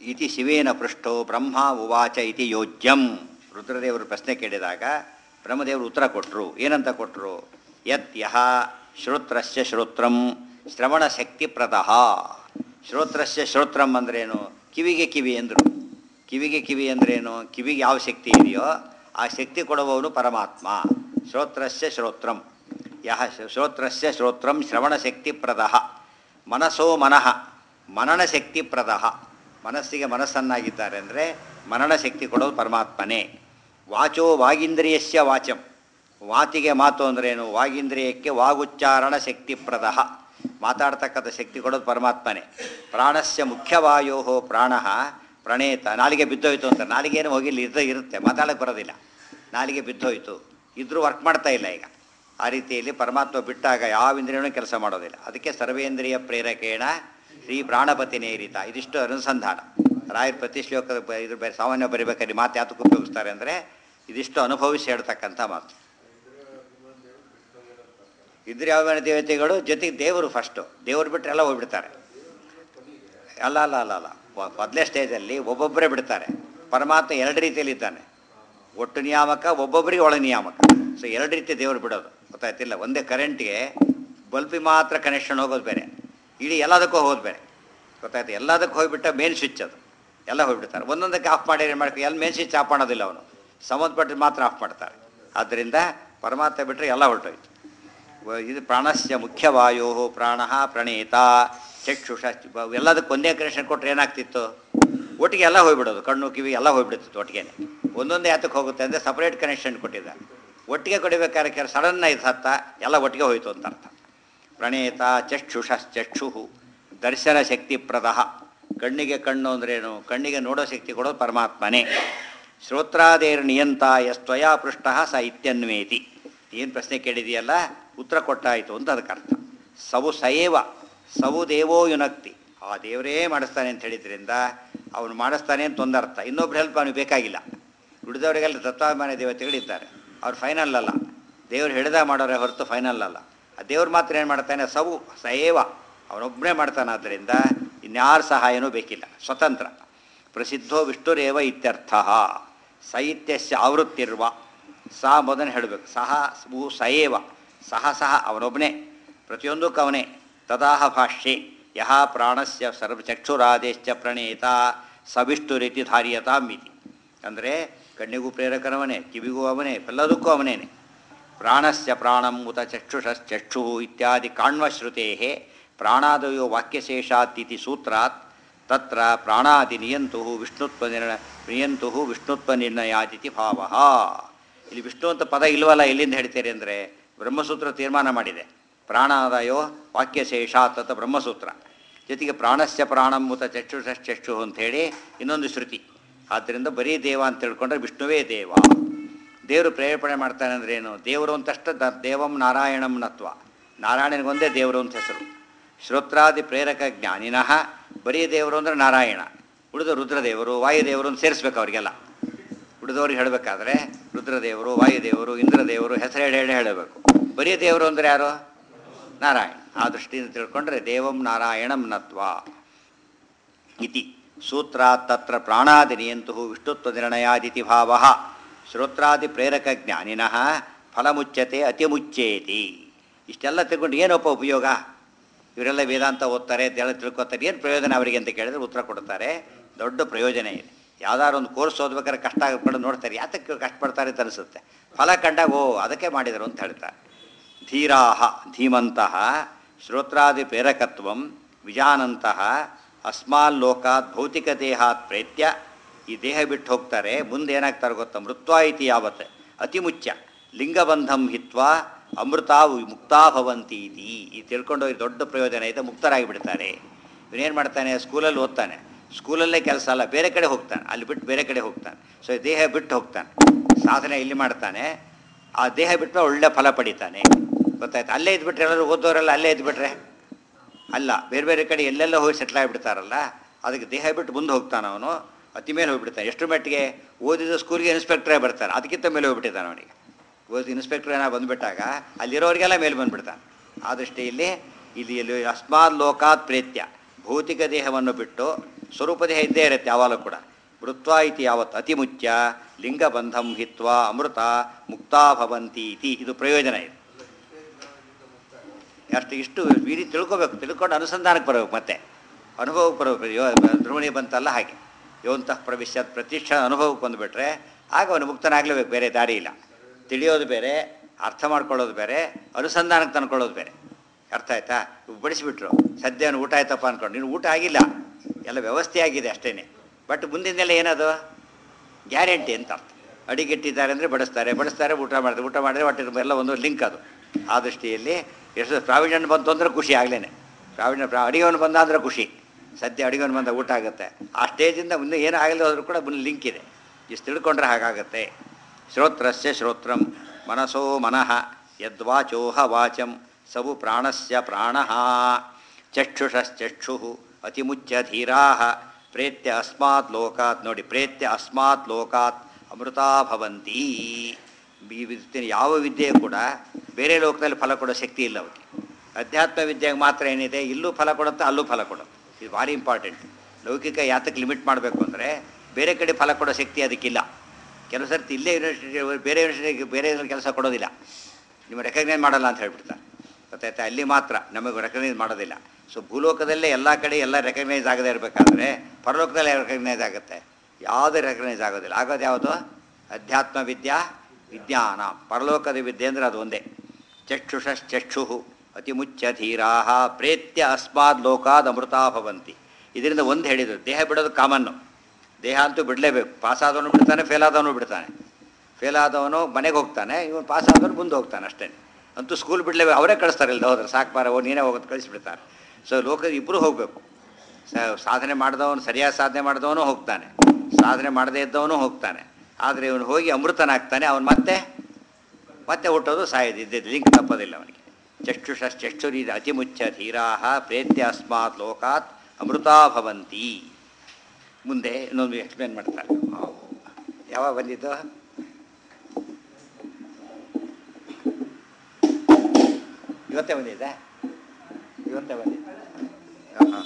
ಇತಿ ಶಿವೇನ ಪೃಷ್ಟೋ ಬ್ರಹ್ಮ ಉವಾಚ ಇತಿ ಯೋಜ್ಯಂ ರುದ್ರದೇವರು ಪ್ರಶ್ನೆ ಕೇಳಿದಾಗ ಬ್ರಹ್ಮದೇವರು ಉತ್ತರ ಕೊಟ್ಟರು ಏನಂತ ಕೊಟ್ಟರು ಯತ್ ಯಹ ಶ್ರೋತ್ರಸ್ಯ ಶ್ರೋತ್ರಂ ಶ್ರವಣ ಶಕ್ತಿಪ್ರದಃ ಶ್ರೋತ್ರಸ್ಯ ಶ್ರೋತ್ರಂ ಅಂದ್ರೇನು ಕಿವಿಗೆ ಕಿವಿ ಎಂದರು ಕಿವಿಗೆ ಕಿವಿ ಅಂದ್ರೇನು ಕಿವಿಗೆ ಯಾವ ಶಕ್ತಿ ಇದೆಯೋ ಆ ಶಕ್ತಿ ಕೊಡುವವನು ಪರಮಾತ್ಮ ಶ್ರೋತ್ರಸ್ಯ ಶ್ರೋತ್ರಂ ಯಹ ಶ್ರೋತ್ರಸ್ಯ ಶ್ರೋತ್ರಂ ಶ್ರವಣ ಶಕ್ತಿಪ್ರದಃ ಮನಸೋ ಮನಃ ಮನನ ಶಕ್ತಿಪ್ರದಃ ಮನಸ್ಸಿಗೆ ಮನಸ್ಸನ್ನಾಗಿದ್ದಾರೆ ಅಂದರೆ ಮನನ ಶಕ್ತಿ ಕೊಡೋದು ಪರಮಾತ್ಮನೇ ವಾಚೋ ವಾಗೀಂದ್ರಿಯಸ್ಯ ವಾಚಂ ಮಾತಿಗೆ ಮಾತು ಅಂದ್ರೇನು ವಾಗೀಂದ್ರಿಯಕ್ಕೆ ವಾಗುಚ್ಚಾರಣ ಶಕ್ತಿಪ್ರದಃ ಮಾತಾಡ್ತಕ್ಕಂಥ ಶಕ್ತಿ ಕೊಡೋದು ಪರಮಾತ್ಮನೇ ಪ್ರಾಣಸ್ಯ ಮುಖ್ಯವಾಯೋ ಪ್ರಾಣ ಪ್ರಣೇತ ನಾಲಿಗೆ ಬಿದ್ದೋಯ್ತು ಅಂತ ನಾಲಿಗೇನು ಹೋಗಿಲ್ಲ ಇದ್ದ ಇರುತ್ತೆ ಮಾತಾಡೋಕ್ಕೆ ಬರೋದಿಲ್ಲ ನಾಲಿಗೆ ಬಿದ್ದೋಯ್ತು ಇದ್ರೂ ವರ್ಕ್ ಮಾಡ್ತಾ ಇಲ್ಲ ಈಗ ಆ ರೀತಿಯಲ್ಲಿ ಪರಮಾತ್ಮ ಬಿಟ್ಟಾಗ ಯಾವ ಇಂದ್ರಿಯನೂ ಕೆಲಸ ಮಾಡೋದಿಲ್ಲ ಅದಕ್ಕೆ ಸರ್ವೇಂದ್ರಿಯ ಪ್ರೇರಕೇಣ ಶ್ರೀ ಪ್ರಾಣಪತಿ ನೇರಿತ ಇದಿಷ್ಟು ಅನುಸಂಧಾನ ರಾಯರ್ ಪ್ರತಿ ಶ್ಲೋಕದ ಬ- ಇದ್ರ ಬೇರೆ ಸಾಮಾನ್ಯ ಬರಿಬೇಕಾದ್ರೆ ಮಾತು ಯಾತಕ್ಕೆ ಉಪಯೋಗಿಸ್ತಾರೆ ಅಂದರೆ ಇದಿಷ್ಟು ಅನುಭವಿಸಿ ಹೇಳ್ತಕ್ಕಂಥ ಮಾತು ಇದ್ರೆ ಯಾವ ದೇವತೆಗಳು ಜೊತೆಗೆ ದೇವರು ಫಸ್ಟು ದೇವರು ಬಿಟ್ಟರೆ ಎಲ್ಲ ಹೋಗ್ಬಿಡ್ತಾರೆ ಅಲ್ಲ ಅಲ್ಲ ಅಲ್ಲ ಅಲ್ಲ ವ- ಮೊದಲೇ ಸ್ಟೇಜಲ್ಲಿ ಒಬ್ಬೊಬ್ಬರೇ ಬಿಡ್ತಾರೆ ಪರಮಾತ್ಮ ಎರಡು ರೀತಿಯಲ್ಲಿ ಇದ್ದಾನೆ ಒಟ್ಟು ನಿಯಾಮಕ ಒಬ್ಬೊಬ್ಬರಿಗೆ ಒಳ ನಿಯಾಮಕ ಸೊ ಎರಡು ರೀತಿ ದೇವರು ಬಿಡೋದು ಗೊತ್ತಾಯ್ತಿಲ್ಲ ಒಂದೇ ಕರೆಂಟ್ಗೆ ಬಲ್ಬಿಗೆ ಮಾತ್ರ ಕನೆಕ್ಷನ್ ಹೋಗೋದು ಬೇರೆ ಇಡೀ ಎಲ್ಲದಕ್ಕೂ ಹೋಗೋದು ಬೇರೆ ಗೊತ್ತಾಯ್ತು ಎಲ್ಲದಕ್ಕೂ ಹೋಗ್ಬಿಟ್ಟ ಮೇನ್ ಸ್ವಿಚ್ ಅದು ಎಲ್ಲ ಹೋಗ್ಬಿಡ್ತಾರೆ ಒಂದೊಂದಕ್ಕೆ ಆಫ್ ಮಾಡಿ ಏನು ಮಾಡ್ಕೊ ಎಲ್ಲಿ ಮೇನ್ ಸ್ವಿಚ್ ಆಫ್ ಮಾಡೋದಿಲ್ಲ ಅವನು ಸಂಬಂಧಪಟ್ಟ ಮಾತ್ರ ಆಫ್ ಮಾಡ್ತಾರೆ ಆದ್ದರಿಂದ ಪರಮಾತ್ಮ ಬಿಟ್ಟರೆ ಎಲ್ಲ ಹೊರಟೋಯ್ತು ವ- ಇದು ಪ್ರಾಣಸ್ಯ ಮುಖ್ಯವಾಯೋ ಪ್ರಾಣ ಪ್ರಣೇತ ಚಕ್ಷುಷ ಬ- ಎಲ್ಲದಕ್ಕೆ ಒಂದೇ ಕನೆಕ್ಷನ್ ಕೊಟ್ಟರೆ ಏನಾಗ್ತಿತ್ತು ಒಟ್ಟಿಗೆ ಎಲ್ಲ ಹೋಗ್ಬಿಡೋದು ಕಣ್ಣು ಕಿವಿ ಎಲ್ಲ ಹೋಗ್ಬಿಡ್ತಿತ್ತು ಒಟ್ಟಿಗೆ ಒಂದೊಂದೇ ಯಾತಕ್ಕೆ ಹೋಗುತ್ತೆ ಅಂದರೆ ಸಪ್ರೇಟ್ ಕನೆಕ್ಷನ್ ಕೊಟ್ಟಿದ್ದ ಒಟ್ಟಿಗೆ ಕೊಡಬೇಕಾದ್ರೆ ಕೆಲ ಸಡನ್ನ ಇದು ಹತ್ತ ಎಲ್ಲ ಒಟ್ಟಿಗೆ ಹೋಯ್ತು ಅಂತ ಅರ್ಥ ಪ್ರಣೇತ ಚಕ್ಷುಷ ಚಕ್ಷು ದರ್ಶನ ಶಕ್ತಿಪ್ರದಃ ಕಣ್ಣಿಗೆ ಕಣ್ಣು ಅಂದ್ರೇನು ಕಣ್ಣಿಗೆ ನೋಡೋ ಶಕ್ತಿ ಕೊಡೋದು ಪರಮಾತ್ಮನೇ ಶ್ರೋತ್ರಾದೇರ್ ನಿಯಂತ ಯಸ್ತ್ವಯಾ ಪೃಷ್ಟ ಸ ಇತ್ಯನ್ವೇತಿ ಏನು ಪ್ರಶ್ನೆ ಕೇಳಿದೆಯಲ್ಲ ಉತ್ತರ ಕೊಟ್ಟಾಯಿತು ಅಂತ ಅದಕ್ಕೆ ಅರ್ಥ ಸವು ಸಯೇವ ಸವು ದೇವೋ ಯುನಕ್ತಿ ಆ ದೇವರೇ ಮಾಡಿಸ್ತಾನೆ ಅಂತ ಹೇಳಿದ್ರಿಂದ ಅವನು ಮಾಡಿಸ್ತಾನೆ ಅಂತ ಒಂದರ್ಥ ಇನ್ನೊಬ್ರು ಹೆಲ್ಪ್ ಅವನಿಗೆ ಬೇಕಾಗಿಲ್ಲ ಉಳಿದವರಿಗೆಲ್ಲ ತತ್ವಾಭಿಮಾನ ದೇವತೆಗಳಿದ್ದಾರೆ ಅವ್ರು ಫೈನಲ್ ಅಲ್ಲ ದೇವ್ರು ಹಿಡಿದ ಮಾಡೋರೆ ಹೊರತು ಫೈನಲ್ ಅಲ್ಲ ಆ ದೇವ್ರು ಮಾತ್ರ ಏನು ಮಾಡ್ತಾನೆ ಸವು ಸಯೇವ ಅವನೊಬ್ಬನೇ ಮಾಡ್ತಾನಾದ್ದರಿಂದ ಇನ್ಯಾರ ಸಹಾಯನೂ ಬೇಕಿಲ್ಲ ಸ್ವತಂತ್ರ ಪ್ರಸಿದ್ಧೋ ವಿಷ್ಣುರೇವ ಇತ್ಯರ್ಥ ಸಾಹಿತ್ಯಸ್ಯ ಆವೃತ್ತಿರುವ ಸಾ ಮೊದಲು ಹೇಳಬೇಕು ಸಹ ಭೂ ಸಯೇವ ಸಹ ಸಹ ಅವನೊಬ್ಬನೇ ಪ್ರತಿಯೊಂದಕ್ಕೂ ಅವನೇ ತದಾಹ ಭಾಷ್ಯೆ ಯಹ ಪ್ರಾಣಸ್ಯ ಸರ್ವ ಚಕ್ಷುರಾದೇಶ್ಚ ಪ್ರಣೇತ ಸವಿಷ್ಟು ರೀತಿ ಧಾರ್ಯತಾಂ ಇತಿ ಅಂದರೆ ಕಣ್ಣಿಗೂ ಪ್ರೇರಕನವನೇ ಕಿವಿಗೂ ಅವನೇ ಎಲ್ಲದಕ್ಕೂ ಅವನೇನೆ ಪ್ರಾಣಸ್ಯ ಪ್ರಾಣಂ ಉತ ಚಕ್ಷುಷಶ್ಚಕ್ಷು ಇತ್ಯಾದಿ ಕಾಣ್ವಶ್ರುತೆ ಪ್ರಾಣಾದಯೋ ವಾಕ್ಯಶೇಷಾತ್ ಸೂತ್ರಾತ್ ತತ್ರ ಪ್ರಾಣಾದಿ ನಿಯಂತು ವಿಷ್ಣುತ್ವ ನಿರ್ಣಯ ನಿಯಂತು ವಿಷ್ಣುತ್ವ ನಿರ್ಣಯಾದಿತಿ ಭಾವ ಇಲ್ಲಿ ವಿಷ್ಣು ಅಂತ ಪದ ಇಲ್ವಲ್ಲ ಎಲ್ಲಿಂದ ಹೇಳ್ತೀರಿ ಅಂದರೆ ಬ್ರಹ್ಮಸೂತ್ರ ತೀರ್ಮಾನ ಮಾಡಿದೆ ಪ್ರಾಣಾದಯೋ ವಾಕ್ಯಶೇಷಾತ್ ಅಂತ ಬ್ರಹ್ಮಸೂತ್ರ ಜೊತೆಗೆ ಪ್ರಾಣಸ್ಯ ಪ್ರಾಣಂ ಮುತ ಚಕ್ಷುಷಶ್ಚಕ್ಷು ಅಂಥೇಳಿ ಇನ್ನೊಂದು ಶ್ರುತಿ ಆದ್ದರಿಂದ ಬರೀ ದೇವ ಅಂತ ತಿಳ್ಕೊಂಡ್ರೆ ವಿಷ್ಣುವೇ ದೇವ ದೇವರು ಪ್ರೇರೇಪಣೆ ಮಾಡ್ತಾನೆ ಅಂದ್ರೆ ಏನು ದೇವರು ಅಂತಷ್ಟ ದ ದೇವಂ ನಾರಾಯಣಂ ನತ್ವ ನಾರಾಯಣನಿಗೊಂದೇ ದೇವರು ಅಂತ ಹೆಸರು ಶ್ರೋತ್ರಾದಿ ಪ್ರೇರಕ ಜ್ಞಾನಿನಃ ಬರೀ ದೇವರು ಅಂದರೆ ನಾರಾಯಣ ಉಳಿದ ರುದ್ರದೇವರು ವಾಯುದೇವರು ಅಂತ ಸೇರಿಸ್ಬೇಕು ಅವರಿಗೆಲ್ಲ ಉಳಿದವ್ರಿಗೆ ಹೇಳಬೇಕಾದ್ರೆ ರುದ್ರದೇವರು ವಾಯುದೇವರು ಇಂದ್ರದೇವರು ಹೆಸರು ಹೇಳಿ ಹೇಳಿ ಹೇಳಬೇಕು ಬರೀ ದೇವರು ಅಂದರೆ ಯಾರು ನಾರಾಯಣ ಆ ದೃಷ್ಟಿಯಿಂದ ತಿಳ್ಕೊಂಡ್ರೆ ದೇವಂ ನಾರಾಯಣಂ ನತ್ವ ಇತಿ ಸೂತ್ರಾತ್ ತತ್ರ ಪ್ರಾಣಾದಿ ನಿಯಂತು ವಿಷ್ಣುತ್ವ ನಿರ್ಣಯಾದಿತಿ ಭಾವ ಶ್ರೋತ್ರಾದಿ ಪ್ರೇರಕ ಜ್ಞಾನಿನಃ ಫಲಮುಚ್ಯತೆ ಅತಿಮುಚ್ಯೇತಿ ಇಷ್ಟೆಲ್ಲ ತಿಳ್ಕೊಂಡು ಏನಪ್ಪ ಉಪಯೋಗ ಇವರೆಲ್ಲ ವೇದಾಂತ ಓದ್ತಾರೆ ಇದೆಲ್ಲ ತಿಳ್ಕೊತಾರೆ ಏನು ಪ್ರಯೋಜನ ಅವರಿಗೆ ಅಂತ ಕೇಳಿದ್ರೆ ಉತ್ತರ ಕೊಡ್ತಾರೆ ದೊಡ್ಡ ಪ್ರಯೋಜನ ಇದೆ ಯಾವ್ದಾದ್ರು ಒಂದು ಕೋರ್ಸ್ ಓದ್ಬೇಕಾದ್ರೆ ಕಷ್ಟ ಆಗ್ಬಿಟ್ಟು ನೋಡ್ತಾರೆ ಯಾತಕ್ಕೆ ಕಷ್ಟಪಡ್ತಾರೆ ಅಂತ ಅನಿಸುತ್ತೆ ಫಲ ಕಂಡಾಗ ಓ ಅದಕ್ಕೆ ಮಾಡಿದರು ಅಂತ ಹೇಳ್ತಾರೆ ಧೀರಾಹ ಧೀಮಂತಹ ಶ್ರೋತ್ರಾದಿ ಪ್ರೇರಕತ್ವಂ ವಿಜಾನಂತಹ ಅಸ್ಮಾಲ್ಲೋಕಾತ್ ಭೌತಿಕ ದೇಹಾತ್ ಪ್ರೇತ್ಯ ಈ ದೇಹ ಬಿಟ್ಟು ಹೋಗ್ತಾರೆ ಮುಂದೆ ಏನಾಗ್ತಾರೆ ಗೊತ್ತಾ ಮೃತ್ವಾ ಇತಿ ಯಾವತ್ ಅತಿಮುಚ್ಯ ಲಿಂಗಬಂಧಂ ಹಿತ್ವಾ ಅಮೃತಾ ಮುಕ್ತಾ ಭವಂತಿ ಇತಿ ಈ ತಿಳ್ಕೊಂಡು ಈ ದೊಡ್ಡ ಪ್ರಯೋಜನ ಇದೆ ಮುಕ್ತರಾಗಿ ಬಿಡ್ತಾರೆ ಇವನೇನು ಮಾಡ್ತಾನೆ ಸ್ಕೂಲಲ್ಲಿ ಓದ್ತಾನೆ ಸ್ಕೂಲಲ್ಲೇ ಕೆಲಸ ಅಲ್ಲ ಬೇರೆ ಕಡೆ ಹೋಗ್ತಾನೆ ಅಲ್ಲಿ ಬಿಟ್ಟು ಬೇರೆ ಕಡೆ ಹೋಗ್ತಾನೆ ಸೊ ಈ ದೇಹ ಬಿಟ್ಟು ಹೋಗ್ತಾನೆ ಸಾಧನೆ ಇಲ್ಲಿ ಮಾಡ್ತಾನೆ ಆ ದೇಹ ಬಿಟ್ಟು ಒಳ್ಳೆ ಫಲ ಪಡಿತಾನೆ ಗೊತ್ತಾಯ್ತು ಅಲ್ಲೇ ಇದ್ಬಿಟ್ರೆ ಎಲ್ಲರೂ ಓದೋರೆಲ್ಲ ಅಲ್ಲೇ ಇದ್ಬಿಟ್ರೆ ಅಲ್ಲ ಬೇರೆ ಬೇರೆ ಕಡೆ ಎಲ್ಲೆಲ್ಲ ಹೋಗಿ ಸೆಟ್ಲ್ ಆಗಿಬಿಡ್ತಾರಲ್ಲ ಅದಕ್ಕೆ ದೇಹ ಬಿಟ್ಟು ಮುಂದೆ ಹೋಗ್ತಾನೆ ಅವನು ಅತಿ ಮೇಲೆ ಹೋಗ್ಬಿಡ್ತಾನೆ ಎಷ್ಟು ಮಟ್ಟಿಗೆ ಓದಿದ ಸ್ಕೂಲ್ಗೆ ಇನ್ಸ್ಪೆಕ್ಟ್ರೇ ಬರ್ತಾನೆ ಅದಕ್ಕಿಂತ ಮೇಲೆ ಹೋಗ್ಬಿಟ್ಟಿದ್ದಾನೆ ಅವನಿಗೆ ಓದಿ ಇನ್ಸ್ಪೆಕ್ಟ್ರ್ ಏನೋ ಬಂದುಬಿಟ್ಟಾಗ ಅಲ್ಲಿರೋರಿಗೆಲ್ಲ ಮೇಲೆ ಬಂದುಬಿಡ್ತಾನೆ ಆ ದೃಷ್ಟಿಯಲ್ಲಿ ಇಲ್ಲಿ ಇಲ್ಲಿ ಅಸ್ಮಾತ್ ಲೋಕಾತ್ ಪ್ರೇತ್ಯ ಭೌತಿಕ ದೇಹವನ್ನು ಬಿಟ್ಟು ಸ್ವರೂಪದೇಹ ಇದ್ದೇ ಇರುತ್ತೆ ಯಾವಾಗಲೂ ಕೂಡ ಮೃತ್ವ ಇತಿ ಯಾವತ್ತು ಅತಿಮುಚ್ಯ ಲಿಂಗಬಂಧಂ ಹಿತ್ವಾ ಅಮೃತ ಮುಕ್ತಾ ಭವಂತಿ ಇತಿ ಇದು ಪ್ರಯೋಜನ ಇದು ಅಷ್ಟು ಇಷ್ಟು ಈ ರೀತಿ ತಿಳ್ಕೊಬೇಕು ತಿಳ್ಕೊಂಡು ಅನುಸಂಧಾನಕ್ಕೆ ಬರಬೇಕು ಮತ್ತೆ ಅನುಭವಕ್ಕೆ ಬರಬೇಕು ಯೋ ಧ್ರುವಣಿ ಬಂತಲ್ಲ ಹಾಗೆ ಯೋಂತಃ ಪ್ರವಿಶ್ಯತ್ ಪ್ರತಿಷ್ಠ ಅನುಭವಕ್ಕೆ ಬಂದುಬಿಟ್ರೆ ಆಗ ಅವನು ಮುಕ್ತನಾಗಲೇಬೇಕು ಬೇರೆ ದಾರಿ ಇಲ್ಲ ತಿಳಿಯೋದು ಬೇರೆ ಅರ್ಥ ಮಾಡ್ಕೊಳ್ಳೋದು ಬೇರೆ ಅನುಸಂಧಾನಕ್ಕೆ ತಂದ್ಕೊಳ್ಳೋದು ಬೇರೆ ಅರ್ಥ ಆಯ್ತಾ ಇವ್ ಬಡಿಸಿಬಿಟ್ರು ಸದ್ಯ ಅವ್ನು ಊಟ ಆಯ್ತಪ್ಪ ಅನ್ಕೊಂಡು ನೀನು ಊಟ ಆಗಿಲ್ಲ ಎಲ್ಲ ವ್ಯವಸ್ಥೆ ಆಗಿದೆ ಅಷ್ಟೇ ಬಟ್ ಮುಂದಿನೆಲ್ಲ ಏನದು ಗ್ಯಾರಂಟಿ ಅಂತ ಅರ್ಥ ಅಡಿಗೆಟ್ಟಿದ್ದಾರೆ ಅಂದರೆ ಬಡಿಸ್ತಾರೆ ಬಡಿಸ್ತಾರೆ ಊಟ ಮಾಡ್ತಾರೆ ಊಟ ಮಾಡಿದ್ರೆ ಒಟ್ಟು ಎಲ್ಲ ಒಂದು ಲಿಂಕ್ ಅದು ಆ ದೃಷ್ಟಿಯಲ್ಲಿ ಎಷ್ಟು ಪ್ರಾವಿಷನ್ ಬಂತು ಅಂದರೆ ಖುಷಿ ಆಗ್ಲೇನೆ ಪ್ರಾವಿಷನ್ ಪ್ರಾ ಅಡಿಗೆವನು ಬಂದ ಅಂದರೆ ಖುಷಿ ಸದ್ಯ ಅಡಿಗೆವನು ಬಂದ ಊಟ ಆಗುತ್ತೆ ಆ ಸ್ಟೇಜಿಂದ ಮುಂದೆ ಏನು ಆಗಲಿ ಹೋದರೂ ಕೂಡ ಮುಂದೆ ಲಿಂಕ್ ಇದೆ ಇಷ್ಟು ತಿಳ್ಕೊಂಡ್ರೆ ಹಾಗಾಗತ್ತೆ ಶ್ರೋತ್ರಸ್ಯ ಶ್ರೋತ್ರಂ ಮನಸೋ ಮನಃ ಯದ್ವಾಚೋಹ ವಾಚಂ ಸವು ಪ್ರಾಣಸ್ಯ ಪ್ರಾಣಃ ಚಕ್ಷುಷಶ್ಚಕ್ಷು ಅತಿಮುಚ್ಯ ಧೀರಾ ಪ್ರೇತ್ಯ ಅಸ್ಮಾತ್ ಲೋಕಾತ್ ನೋಡಿ ಪ್ರೇತ್ಯ ಅಸ್ಮಾತ್ ಲೋಕಾತ್ ಅಮೃತಾ ಭವಂತಿ ಈ ವಿದ್ಯೆ ಯಾವ ವಿದ್ಯೆಯೂ ಕೂಡ ಬೇರೆ ಲೋಕದಲ್ಲಿ ಫಲ ಕೊಡೋ ಶಕ್ತಿ ಇಲ್ಲ ಅವಕ್ಕೆ ಅಧ್ಯಾತ್ಮ ವಿದ್ಯೆಗೆ ಮಾತ್ರ ಏನಿದೆ ಇಲ್ಲೂ ಫಲ ಕೊಡುತ್ತೆ ಅಲ್ಲೂ ಫಲ ಕೊಡುತ್ತೆ ಇದು ಭಾರಿ ಇಂಪಾರ್ಟೆಂಟ್ ಲೌಕಿಕ ಯಾತಕ್ಕೆ ಲಿಮಿಟ್ ಮಾಡಬೇಕು ಅಂದರೆ ಬೇರೆ ಕಡೆ ಫಲ ಕೊಡೋ ಶಕ್ತಿ ಅದಕ್ಕಿಲ್ಲ ಕೆಲವು ಸರ್ತಿ ಇಲ್ಲೇ ಯೂನಿವರ್ಸಿಟಿ ಬೇರೆ ಯೂನಿವರ್ಸಿಟಿಗೆ ಬೇರೆ ಕೆಲಸ ಕೊಡೋದಿಲ್ಲ ನಿಮ್ಮ ರೆಕಗ್ನೈಸ್ ಮಾಡಲ್ಲ ಅಂತ ಹೇಳ್ಬಿಡ್ತಾರೆ ಗೊತ್ತಾಯ್ತಾ ಅಲ್ಲಿ ಮಾತ್ರ ನಮಗೆ ರೆಕಗ್ನೈಸ್ ಮಾಡೋದಿಲ್ಲ ಸೊ ಭೂಲೋಕದಲ್ಲೇ ಎಲ್ಲ ಕಡೆ ಎಲ್ಲ ರೆಕಗ್ನೈಸ್ ಆಗದೇ ಇರಬೇಕಾದ್ರೆ ಪರಲೋಕದಲ್ಲೇ ರೆಕಗ್ನೈಸ್ ಆಗುತ್ತೆ ಯಾವುದೇ ರೆಕಗ್ನೈಸ್ ಆಗೋದಿಲ್ಲ ಆಗೋದು ಯಾವುದು ಅಧ್ಯಾತ್ಮ ವಿದ್ಯಾ ವಿಜ್ಞಾನ ಪರಲೋಕದ ವಿದ್ಯೆ ಅಂದರೆ ಅದು ಒಂದೇ ಚಕ್ಷುಷಶ್ಚಕ್ಷು ಅತಿಮುಚ್ಯ ಧೀರಾ ಪ್ರೇತ್ಯ ಅಸ್ಮಾದ್ ಲೋಕಾದ್ ಅಮೃತಾ ಭವಂತಿ ಇದರಿಂದ ಒಂದು ಹೇಳಿದರು ದೇಹ ಬಿಡೋದು ಕಾಮನ್ನು ದೇಹ ಅಂತೂ ಬಿಡಲೇಬೇಕು ಪಾಸ್ ಆದವನು ಬಿಡ್ತಾನೆ ಫೇಲ್ ಆದವನು ಬಿಡ್ತಾನೆ ಫೇಲ್ ಆದವನು ಮನೆಗೆ ಹೋಗ್ತಾನೆ ಇವನು ಪಾಸ್ ಆದವನು ಮುಂದೆ ಹೋಗ್ತಾನೆ ಅಷ್ಟೇ ಅಂತೂ ಸ್ಕೂಲ್ ಬಿಡಲೇಬೇಕು ಅವರೇ ಕಳಿಸ್ತಾರೆ ಇಲ್ಲಿ ಹೋದ್ರೆ ಸಾಕು ಬಾರ ಓ ನೀನೇ ಹೋಗೋದು ಕಳಿಸ್ಬಿಡ್ತಾರೆ ಸೊ ಲೋಕದ ಇಬ್ಬರು ಹೋಗಬೇಕು ಸಾಧನೆ ಮಾಡಿದವನು ಸರಿಯಾದ ಸಾಧನೆ ಮಾಡಿದವನು ಹೋಗ್ತಾನೆ ಸಾಧನೆ ಮಾಡದೇ ಇದ್ದವನು ಹೋಗ್ತಾನೆ ಆದರೆ ಇವನು ಹೋಗಿ ಅಮೃತನಾಗ್ತಾನೆ ಅವನು ಮತ್ತೆ ಮತ್ತೆ ಹುಟ್ಟೋದು ಸಾಯೋದು ಇದ್ದಿದ್ದು ಲಿಂಕ್ ತಪ್ಪೋದಿಲ್ಲ ಅವನಿಗೆ ಚಕ್ಷುಷಶ್ಚಕ್ಷುರಿ ಅತಿಮುಚ್ಯ ಧೀರಾ ಪ್ರೇತ್ಯ ಅಸ್ಮಾತ್ ಲೋಕಾತ್ ಅಮೃತಾ ಭವಂತಿ ಮುಂದೆ ಇನ್ನೊಂದು ಎಕ್ಸ್ಪ್ಲೇನ್ ಮಾಡ್ತಾರೆ ಯಾವಾಗ ಬಂದಿದ್ದು ಇವತ್ತೇ ಬಂದಿದ್ದೆ ಇವತ್ತೇ ಬಂದಿದ್ದೆ ಹಾಂ ಹಾಂ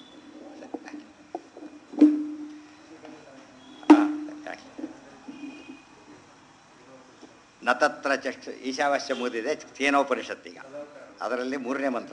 ನತತ್ರ ಚಕ್ಷು ಈಶಾವಾಸ್ಯ ಮುಗಿದಿದೆ ಸೇನೋಪನಿಷತ್ತೀಗ ಅದರಲ್ಲಿ ಮೂರನೇ ಮಂತ್ರ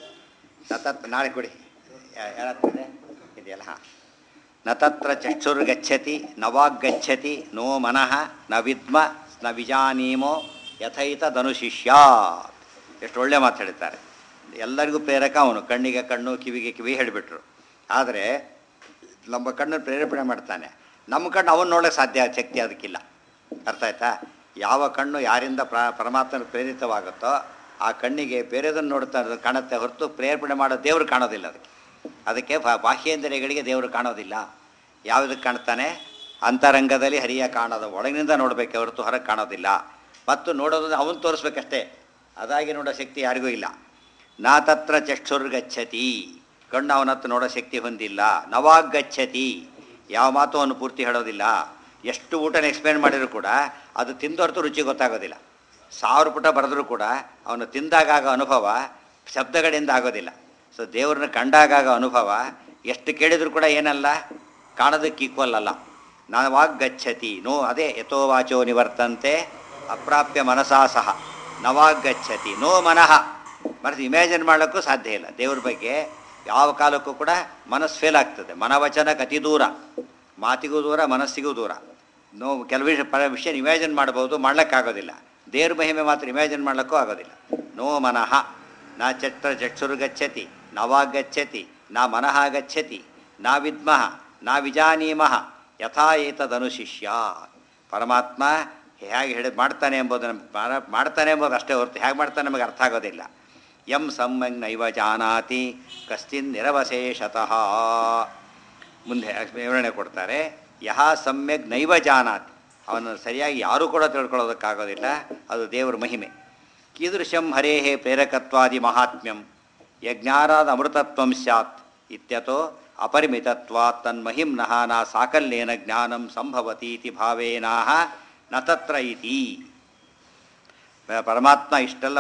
ನತತ್ ನಾಳೆ ಕೊಡಿ ಯಾರಾಗ್ತದೆ ಇದೆಯಲ್ಲ ಹಾಂ ನತತ್ರ ಚಕ್ಷುರ್ಗಚ್ಚತಿ ನವಾಗಚ್ಚತಿ ನೋ ಮನಃ ನ ವಿದ್ಮ ನ ವಿಜಾನೀಮೋ ಯಥೈತದನುಶಿಷ್ಯಾತ್ ಎಷ್ಟು ಒಳ್ಳೆ ಮಾತು ಹೇಳ್ತಾರೆ ಎಲ್ಲರಿಗೂ ಪ್ರೇರಕ ಅವನು ಕಣ್ಣಿಗೆ ಕಣ್ಣು ಕಿವಿಗೆ ಕಿವಿ ಹೇಳಿಬಿಟ್ರು ಆದರೆ ನಮ್ಮ ಕಣ್ಣನ್ನು ಪ್ರೇರೇಪಣೆ ಮಾಡ್ತಾನೆ ನಮ್ಮ ಕಣ್ಣು ಅವನು ನೋಡೋಕ್ಕೆ ಸಾಧ್ಯ ಶಕ್ತಿ ಅದಕ್ಕಿಲ್ಲ ಅರ್ಥ ಆಯ್ತಾ ಯಾವ ಕಣ್ಣು ಯಾರಿಂದ ಪ್ರ ಪರಮಾತ್ಮನ ಪ್ರೇರಿತವಾಗುತ್ತೋ ಆ ಕಣ್ಣಿಗೆ ಬೇರೆದನ್ನು ನೋಡ್ತಾ ಕಾಣುತ್ತೆ ಹೊರತು ಪ್ರೇರೇಪಣೆ ಮಾಡೋ ದೇವರು ಕಾಣೋದಿಲ್ಲ ಅದಕ್ಕೆ ಅದಕ್ಕೆ ಬಾ ಬಾಹ್ಯೇಂದ್ರಿಯಗಳಿಗೆ ದೇವರು ಕಾಣೋದಿಲ್ಲ ಯಾವುದಕ್ಕೆ ಕಾಣ್ತಾನೆ ಅಂತರಂಗದಲ್ಲಿ ಹರಿಯ ಕಾಣೋದು ಒಳಗಿನಿಂದ ನೋಡಬೇಕೆ ಹೊರತು ಹೊರಗೆ ಕಾಣೋದಿಲ್ಲ ಮತ್ತು ನೋಡೋದು ಅವನು ತೋರಿಸ್ಬೇಕಷ್ಟೇ ಅದಾಗಿ ನೋಡೋ ಶಕ್ತಿ ಯಾರಿಗೂ ಇಲ್ಲ ನಾ ತತ್ರ ಚಕ್ಷುರ್ಗಚ್ಚತಿ ಕಣ್ಣು ಅವನ ಹತ್ರ ನೋಡೋ ಶಕ್ತಿ ಹೊಂದಿಲ್ಲ ನವಾಗಚ್ಚತಿ ಯಾವ ಮಾತು ಅವನು ಪೂರ್ತಿ ಹೇಳೋದಿಲ್ಲ ಎಷ್ಟು ಊಟನ ಎಕ್ಸ್ಪ್ಲೇನ್ ಮಾಡಿದ್ರು ಕೂಡ ಅದು ತಿಂದ ಹೊರತು ರುಚಿ ಗೊತ್ತಾಗೋದಿಲ್ಲ ಸಾವಿರ ಪುಟ ಬರೆದ್ರೂ ಕೂಡ ಅವನು ತಿಂದಾಗ ಆಗೋ ಅನುಭವ ಶಬ್ದಗಳಿಂದ ಆಗೋದಿಲ್ಲ ಸೊ ದೇವ್ರನ್ನ ಕಂಡಾಗ ಆಗೋ ಅನುಭವ ಎಷ್ಟು ಕೇಳಿದ್ರು ಕೂಡ ಏನಲ್ಲ ಕಾಣೋದಕ್ಕೆ ಈಕ್ವಲ್ ಅಲ್ಲ ನವಾಗ್ ಗಚ್ಚತಿ ನೋ ಅದೇ ಯಥೋ ವಾಚೋ ನಿವರ್ತಂತೆ ಅಪ್ರಾಪ್ಯ ಮನಸಾ ಸಹ ನವಾಗ್ ಗಚ್ಚತಿ ನೋ ಮನಃ ಮನಸ್ಸು ಇಮ್ಯಾಜಿನ್ ಮಾಡೋಕ್ಕೂ ಸಾಧ್ಯ ಇಲ್ಲ ದೇವ್ರ ಬಗ್ಗೆ ಯಾವ ಕಾಲಕ್ಕೂ ಕೂಡ ಮನಸ್ಸು ಫೇಲ್ ಆಗ್ತದೆ ಮನವಚನಕ್ಕೆ ಅತಿ ದೂರ ಮಾತಿಗೂ ದೂರ ಮನಸ್ಸಿಗೂ ದೂರ ನೋ ಕೆಲವು ವಿಷಯ ಪರ ವಿಷಯ ಇಮ್ಯಾಜಿನ್ ಮಾಡ್ಬೋದು ಮಾಡ್ಲಿಕ್ಕಾಗೋದಿಲ್ಲ ದೇವ್ರ ಮಹಿಮೆ ಮಾತ್ರ ಇಮ್ಯಾಜಿನ್ ಮಾಡ್ಲಿಕ್ಕೂ ಆಗೋದಿಲ್ಲ ನೋ ಮನಃ ನಾ ಚತ್ರ ಚಕ್ಷುರ್ಗಚ್ಚತಿ ನವಾಗಚ್ಚತಿ ನಾ ಮನಃ ಗಚ್ಚತಿ ನಾ ವಿದ್ಮಃ ನಾ ವಿಜಾನೀಮಃ ಯಥಾ ಏತದನುಶಿಷ್ಯ ಪರಮಾತ್ಮ ಹೇಗೆ ಹೇಳಿ ಮಾಡ್ತಾನೆ ಎಂಬುದು ನಮ್ಗೆ ಮಾಡ- ಮಾಡ್ತಾನೆ ಎಂಬುದು ಅಷ್ಟೇ ಹೊರತು ಹೇಗೆ ಮಾಡ್ತಾನೆ ನಮಗೆ ಅರ್ಥ ಆಗೋದಿಲ್ಲ ಯಂ ಸಮ್ಯಂಗ್ ನೈವ ಜಾನಾತಿ ಕಶ್ಚಿನ್ ನಿರವಶೇಷತಃ ಮುಂದೆ ವಿವರಣೆ ಕೊಡ್ತಾರೆ ಯಹ ಸಮ್ಯಕ್ ನೈವ ಜಾನಾತಿ ಅವನು ಸರಿಯಾಗಿ ಯಾರೂ ಕೂಡ ತಿಳ್ಕೊಳ್ಳೋದಕ್ಕಾಗೋದಿಲ್ಲ ಅದು ದೇವರ ಮಹಿಮೆ ಕೀದೃಶಂ ಹರೇಹೇ ಪ್ರೇರಕತ್ವಾದಿ ಮಹಾತ್ಮ್ಯಂ ಯಜ್ಞಾರಾದ ಅಮೃತತ್ವಂ ಸ್ಯಾತ್ ಇತ್ಯತೋ ಅಪರಿಮಿತತ್ವಾತ್ ತನ್ಮಹಿಮ್ನಃ ನಾ ಸಾಕಲ್ಯೇನ ಜ್ಞಾನಂ ಸಂಭವತೀತಿ ಭಾವೇನಾಹ ನ ತತ್ರ ಇತಿ ಪ- ಪರಮಾತ್ಮ ಇಷ್ಟೆಲ್ಲ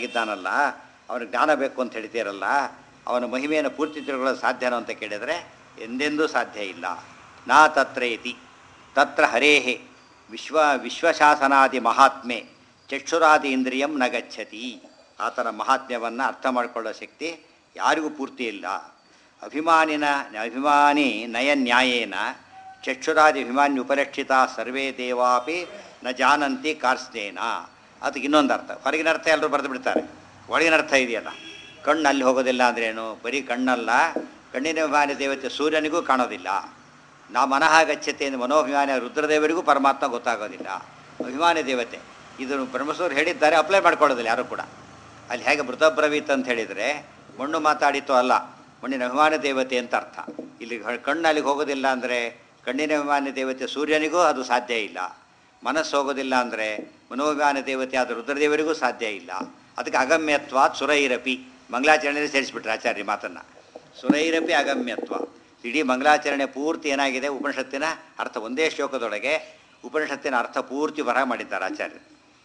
ಮಹಿಮಾಂತನಾಗಿದ್ದಾನಲ್ಲ ಅವನಿಗೆ ಜ್ಞಾನ ಬೇಕು ಅಂತ ಹೇಳ್ತೀರಲ್ಲ ಅವನ ಮಹಿಮೆಯನ್ನು ಪೂರ್ತಿ ತಿಳ್ಕೊಳ್ಳೋದು ಸಾಧ್ಯನೋ ಅಂತ ಕೇಳಿದರೆ ಎಂದೆಂದೂ ಸಾಧ್ಯ ಇಲ್ಲ ನಾ ತತ್ರ ಇತಿ ತತ್ರ ಹರೇಃ ವಿಶ್ವ ವಿಶ್ವಶಾಸನಾದಿ ಮಹಾತ್ಮೆ ಚಕ್ಷುರಾದಿ ಇಂದ್ರಿಯಂ ನ ಗಚ್ಚತಿ ಆತನ ಮಹಾತ್ಮ್ಯವನ್ನು ಅರ್ಥ ಮಾಡಿಕೊಳ್ಳೋ ಶಕ್ತಿ ಯಾರಿಗೂ ಪೂರ್ತಿ ಇಲ್ಲ ಅಭಿಮಾನಿನ ಅಭಿಮಾನಿ ನಯ ನ್ಯಾಯೇನ ಚಕ್ಷುರಾದಿ ಅಭಿಮಾನಿ ಉಪಲಕ್ಷಿತ ಸರ್ವೇ ದೇವಾಪಿ ನ ಜಾನಂತಿ ಕಾರ್ಸ್ನೇನ ಅದಕ್ಕೆ ಇನ್ನೊಂದು ಅರ್ಥ ಹೊರಗಿನ ಅರ್ಥ ಎಲ್ಲರೂ ಬರೆದು ಬಿಡ್ತಾರೆ ಒಳಗಿನ ಅರ್ಥ ಇದೆಯಲ್ಲ ಕಣ್ಣು ಅಲ್ಲಿ ಹೋಗೋದಿಲ್ಲ ಅಂದ್ರೇನು ಬರೀ ಕಣ್ಣಲ್ಲ ಕಣ್ಣಿನ ಅಭಿಮಾನಿ ದೇವತೆ ಸೂರ್ಯನಿಗೂ ಕಾಣೋದಿಲ್ಲ ನಾ ಮನಃ ಗಚ್ಚತೆ ಎಂದು ಮನೋಭಿಮಾನಿ ರುದ್ರದೇವರಿಗೂ ಪರಮಾತ್ಮ ಗೊತ್ತಾಗೋದಿಲ್ಲ ಅಭಿಮಾನಿ ದೇವತೆ ಇದನ್ನು ಬ್ರಹ್ಮಸೂರು ಹೇಳಿದ್ದಾರೆ ಅಪ್ಲೈ ಮಾಡ್ಕೊಳ್ಳೋದಿಲ್ಲ ಯಾರು ಕೂಡ ಅಲ್ಲಿ ಹೇಗೆ ಮೃತಬ್ರವೀತ್ ಅಂತ ಹೇಳಿದರೆ ಮಣ್ಣು ಮಾತಾಡಿತು ಅಲ್ಲ ಮಣ್ಣಿನ ಅಭಿಮಾನಿ ದೇವತೆ ಅಂತ ಅರ್ಥ ಇಲ್ಲಿ ಹ- ಕಣ್ಣು ಅಲ್ಲಿಗೆ ಹೋಗೋದಿಲ್ಲ ಅಂದರೆ ಕಣ್ಣಿನ ಅಭಿಮಾನಿ ದೇವತೆ ಸೂರ್ಯನಿಗೂ ಅದು ಸಾಧ್ಯ ಇಲ್ಲ ಮನಸ್ಸು ಹೋಗೋದಿಲ್ಲ ಅಂದರೆ ಮನೋಭಿಮಾನ ದೇವತೆ ಆದ ರುದ್ರದೇವರಿಗೂ ಸಾಧ್ಯ ಇಲ್ಲ ಅದಕ್ಕೆ ಅಗಮ್ಯತ್ವಾತ್ ಸುರೈರಪಿ ಮಂಗಳಾಚರಣೆಯಲ್ಲಿ ಸೇರಿಸ್ಬಿಟ್ರೆ ಆಚಾರ್ಯ ಮಾತನ್ನು ಸುರೈರಪಿ ಅಗಮ್ಯತ್ವ ಇಡೀ ಮಂಗಳಾಚರಣೆ ಪೂರ್ತಿ ಏನಾಗಿದೆ ಉಪನಿಷತ್ತಿನ ಅರ್ಥ ಒಂದೇ ಶ್ಲೋಕದೊಳಗೆ ಉಪನಿಷತ್ತಿನ ಅರ್ಥ ಪೂರ್ತಿ ಬರಹ ಮಾಡಿದ್ದಾರೆ ಆಚಾರ್ಯರು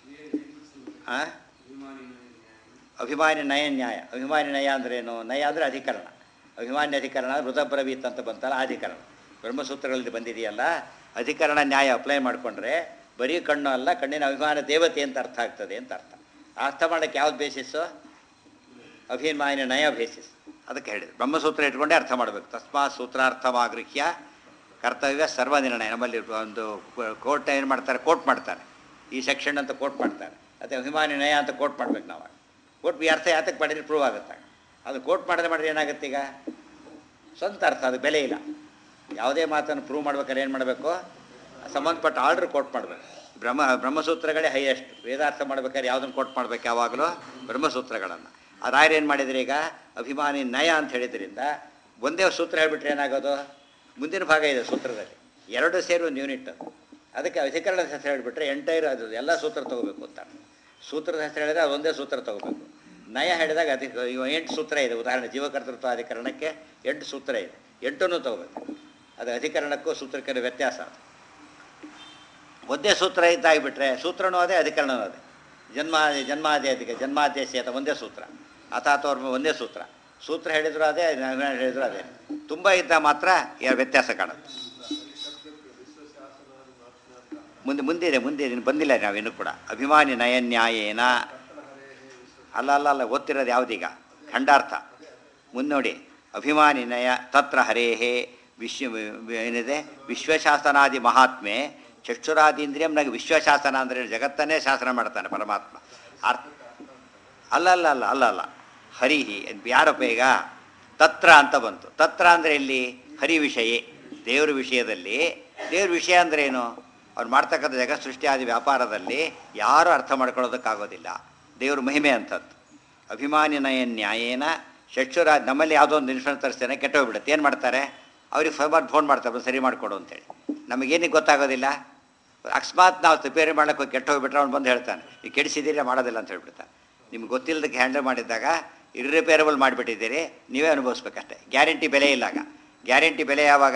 ಆ? ಅಭಿಮಾನಿ ನಯ ನ್ಯಾಯ ಅಭಿಮಾನಿ ನಯ ಅಂದ್ರೇನು ನಯ ಅಂದರೆ ಅಧಿಕರಣ ಅಭಿಮಾನಿ ಅಧಿಕರಣ ಮೃತಬ್ರವೀತ್ ಅಂತ ಬಂತಲ್ಲ ಆ ಅಧಿಕರಣ ಬ್ರಹ್ಮಸೂತ್ರಗಳಲ್ಲಿ ಬಂದಿದೆಯಲ್ಲ ಅಧಿಕರಣ ನ್ಯಾಯ ಅಪ್ಲೈ ಮಾಡಿಕೊಂಡ್ರೆ ಬರೀ ಕಣ್ಣು ಅಲ್ಲ ಕಣ್ಣಿನ ಅಭಿಮಾನ ದೇವತೆ ಅಂತ ಅರ್ಥ ಆಗ್ತದೆ ಅಂತ ಅರ್ಥ ಅರ್ಥ ಮಾಡೋಕ್ಕೆ ಯಾವ್ದು ಬೇಸಿಸ್ಸು ಅಭಿಮಾನಿ ನಯ ಬೇಸಿಸ್ ಅದಕ್ಕೆ ಹೇಳಿದ್ರು ಬ್ರಹ್ಮಸೂತ್ರ ಇಟ್ಕೊಂಡೇ ಅರ್ಥ ಮಾಡಬೇಕು ತಸ್ಮಾತ್ ಸೂತ್ರಾರ್ಥಮಾಗೃಹ್ಯ ಕರ್ತವ್ಯ ಸರ್ವನಿರ್ಣಯ ನಮ್ಮಲ್ಲಿ ಒಂದು ಕೋರ್ಟ್ ಏನು ಮಾಡ್ತಾರೆ ಕೋಟ್ ಮಾಡ್ತಾರೆ ಈ ಸೆಕ್ಷನ್ ಅಂತ ಕೋಟ್ ಮಾಡ್ತಾರೆ ಅದೇ ಅಭಿಮಾನಿ ನಯ ಅಂತ ಕೋಟ್ ಮಾಡ್ಬೇಕು ನಾವು ಕೋಟ್ ಈ ಅರ್ಥ ಯಾತಕ್ಕೆ ಮಾಡಿದ್ರೆ ಪ್ರೂವ್ ಆಗುತ್ತೆ ಅದು ಕೋಟ್ ಮಾಡಿದ್ರೆ ಮಾಡಿದ್ರೆ ಏನಾಗುತ್ತೆ ಈಗ ಸ್ವಂತ ಅರ್ಥ ಅದು ಬೆಲೆ ಇಲ್ಲ ಯಾವುದೇ ಮಾತನ್ನು ಪ್ರೂವ್ ಮಾಡ್ಬೇಕಾದ್ರೆ ಏನು ಮಾಡಬೇಕು ಸಂಬಂಧಪಟ್ಟ ಆರ್ಡ್ರ್ ಕೋಟ್ ಮಾಡಬೇಕು ಬ್ರಹ್ಮ ಬ್ರಹ್ಮಸೂತ್ರಗಳೇ ಹೈಯೆಸ್ಟ್ ವೇದಾರ್ಥ ಮಾಡ್ಬೇಕಾದ್ರೆ ಯಾವುದನ್ನು ಕೋಟ್ ಮಾಡ್ಬೇಕು ಯಾವಾಗಲೂ ಬ್ರಹ್ಮಸೂತ್ರಗಳನ್ನು ಆ ರಾಯರು ಏನು ಮಾಡಿದ್ರೆ ಈಗ ಅಭಿಮಾನಿ ನಯ ಅಂತ ಹೇಳಿದ್ರಿಂದ ಒಂದೇ ಸೂತ್ರ ಹೇಳಿಬಿಟ್ರೆ ಏನಾಗೋದು ಮುಂದಿನ ಭಾಗ ಇದೆ ಸೂತ್ರದಲ್ಲಿ ಎರಡು ಸೇರಿ ಒಂದು ಯೂನಿಟ್ ಅದು ಅದಕ್ಕೆ ಅಧಿಕರಣದ ಹೆಸರು ಹೇಳಿಬಿಟ್ರೆ ಎಂಟೈರ್ ಅದು ಎಲ್ಲ ಸೂತ್ರ ತಗೋಬೇಕು ಅಂತ ಸೂತ್ರದ ಹೆಸರು ಹೇಳಿದ್ರೆ ಅದು ಒಂದೇ ಸೂತ್ರ ತಗೋಬೇಕು ನಯ ಹೇಳಿದಾಗ ಅಧಿಕ ಇವ ಎಂಟು ಸೂತ್ರ ಇದೆ ಉದಾಹರಣೆ ಜೀವಕರ್ತೃತ್ವ ಅಧಿಕರಣಕ್ಕೆ ಎಂಟು ಸೂತ್ರ ಇದೆ ಎಂಟನ್ನು ತಗೋಬೇಕು ಅದು ಅಧಿಕರಣಕ್ಕೂ ಸೂತ್ರಕ್ಕೆ ವ್ಯತ್ಯಾಸ ಅದು ಒಂದೇ ಸೂತ್ರ ಇದ್ದಾಗಿಬಿಟ್ರೆ ಸೂತ್ರನೂ ಅದೇ ಅಧಿಕರಣನೂ ಅದೇ ಜನ್ಮ ಜನ್ಮಾದಿ ಅಧಿಕ ಜನ್ಮಾದೇಶಿ ಅಂತ ಒಂದೇ ಸೂತ್ರ ಅಥಾತೋರ್ಮ ಒಂದೇ ಸೂತ್ರ ಸೂತ್ರ ಹೇಳಿದ್ರು ಅದೇ ಅಭಿಮಾನಿ ಹೇಳಿದ್ರು ಅದೇ ತುಂಬ ಇದ್ದ ಮಾತ್ರ ಯಾ- ವ್ಯತ್ಯಾಸ ಕಾಣುತ್ತೆ ಮುಂದೆ ಮುಂದಿದೆ ಮುಂದೆ ಇನ್ನು ಬಂದಿಲ್ಲ ನಾವಿನ್ನೂ ಕೂಡ ಅಭಿಮಾನಿ ನಯ ನ್ಯಾಯೇನ ಅಲ್ಲ ಅಲ್ಲ ಅಲ್ಲ ಓದ್ತಿರೋದು ಯಾವುದೀಗ ಖಂಡಾರ್ಥ ಮುಂದೆ ನೋಡಿ ಅಭಿಮಾನಿ ನಯ ತತ್ರ ಹರೇಹೇ ವಿಶ್ವ ಏನಿದೆ ವಿಶ್ವಶಾಸನಾದಿ ಮಹಾತ್ಮೆ ಚಕ್ಷುರಾದೀಂದ್ರಿಯಂ ನನಗೆ ವಿಶ್ವಶಾಸನ ಅಂದರೆ ಜಗತ್ತನ್ನೇ ಶಾಸನ ಮಾಡ್ತಾನೆ ಪರಮಾತ್ಮ ಅರ್ಥ ಅಲ್ಲ ಅಲ್ಲ ಅಲ್ಲ ಅಲ್ಲ ಅಲ್ಲ ಹರಿಹಿ ಯಾರಪ್ಪ ಈಗ ತತ್ರ ಅಂತ ಬಂತು ತತ್ರ ಅಂದರೆ ಇಲ್ಲಿ ಹರಿ ವಿಷಯೇ ದೇವ್ರ ವಿಷಯದಲ್ಲಿ ದೇವ್ರ ವಿಷಯ ಅಂದ್ರೆ ಏನು ಅವ್ರು ಮಾಡ್ತಕ್ಕಂಥ ಜಗತ್ ಸೃಷ್ಟಿ ಆದಿ ವ್ಯಾಪಾರದಲ್ಲಿ ಯಾರೂ ಅರ್ಥ ಮಾಡ್ಕೊಳ್ಳೋದಕ್ಕಾಗೋದಿಲ್ಲ ದೇವ್ರ ಮಹಿಮೆ ಅಂಥದ್ದು ಅಭಿಮಾನಿ ನಯ ನ್ಯಾಯೇನ ಚಕ್ಷುರ ನಮ್ಮಲ್ಲಿ ಯಾವುದೋ ಒಂದು ಇನ್ಶೂರೆನ್ಸ್ ತರಿಸ್ತೇನೆ ಕೆಟ್ಟೋಗ್ಬಿಡುತ್ತೆ ಏನು ಮಾಡ್ತಾರೆ ಅವ್ರಿಗೆ ಫೈಬರ್ ಫೋನ್ ಮಾಡ್ತಾರೆ ಬಂದು ಸರಿ ಮಾಡಿಕೊಡು ಅಂತೇಳಿ ನಮಗೇನಿಗೆ ಗೊತ್ತಾಗೋದಿಲ್ಲ ಅಕಸ್ಮಾತ್ ನಾವು ರಿಪೇರಿ ಮಾಡ್ಲಿಕ್ಕೆ ಹೋಗಿ ಕೆಟ್ಟು ಹೋಗ್ಬಿಟ್ರೆ ಅವ್ನು ಬಂದು ಹೇಳ್ತಾನೆ ಈ ಕೆಡಿಸಿದ್ದೀರಿ ಮಾಡೋದಿಲ್ಲ ಅಂತ ಹೇಳ್ಬಿಡ್ತಾನೆ ನಿಮ್ಗೆ ಗೊತ್ತಿಲ್ಲದಕ್ಕೆ ಹ್ಯಾಂಡಲ್ ಮಾಡಿದಾಗ ಇರ್ರಿಪೇರಬಲ್ ಮಾಡಿಬಿಟ್ಟಿದ್ದೀರಿ ನೀವೇ ಅನುಭವಿಸ್ಬೇಕಷ್ಟೆ ಗ್ಯಾರಂಟಿ ಬೆಲೆ ಇಲ್ಲ ಆಗ ಗ್ಯಾರಂಟಿ ಬೆಲೆ ಯಾವಾಗ